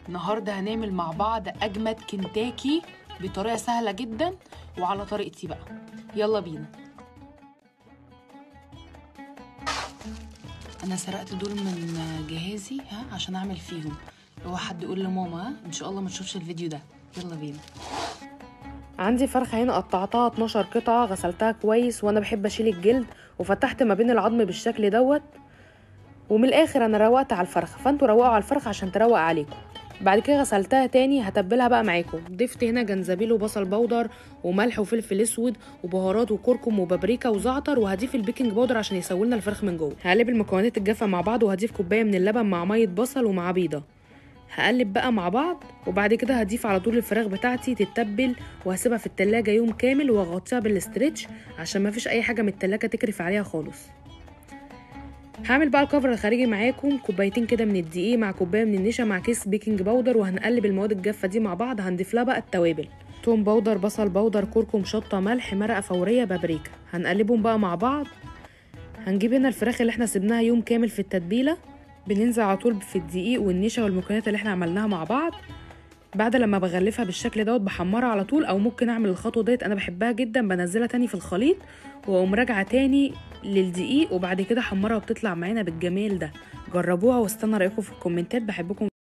النهارده هنعمل مع بعض اجمد كنتاكي بطريقه سهله جدا وعلى طريقتي بقى يلا بينا انا سرقت دول من جهازي ها عشان اعمل فيهم هو حد يقول لماما ها ان شاء الله ما تشوفش الفيديو ده يلا بينا عندي فرخة هنا قطعتها 12 قطعة غسلتها كويس وانا بحب اشيل الجلد وفتحت ما بين العظم بالشكل دوت ومن الاخر انا روقت على الفرخة فانتوا روقوا على الفرخة عشان تروق عليكم بعد كده غسلتها تاني هتبلها بقى معاكم ضفت هنا جنزبيل وبصل بودر وملح وفلفل اسود وبهارات وكركم وبابريكا وزعتر وهضيف البيكنج باودر عشان يسوي لنا الفراخ من جوه هقلب المكونات الجافه مع بعض وهضيف كوبايه من اللبن مع ميه بصل ومع بيضه هقلب بقى مع بعض وبعد كده هضيف على طول الفراخ بتاعتي تتبل وهسيبها في التلاجة يوم كامل واغطيها بالاسترتش عشان ما فيش اي حاجه من التلاجة تكرف عليها خالص هعمل بقى الكفر الخارجي معاكم كوبايتين كده من الدقيق مع كوبايه من النشا مع كيس بيكنج باودر وهنقلب المواد الجافه دي مع بعض هنضيف لها بقى التوابل توم باودر بصل باودر كركم شطه ملح مرقه فوريه بابريكا هنقلبهم بقى مع بعض هنجيب هنا الفراخ اللي احنا سيبناها يوم كامل في التتبيله بننزل على طول في الدقيق والنشا والمكونات اللي احنا عملناها مع بعض بعد لما بغلفها بالشكل دوت بحمرها على طول او ممكن اعمل الخطوه ديت انا بحبها جدا بنزلها تاني في الخليط واقوم راجعه تاني للدقيق وبعد كده حمرها وبتطلع معانا بالجمال ده جربوها واستنى رايكم في الكومنتات بحبكم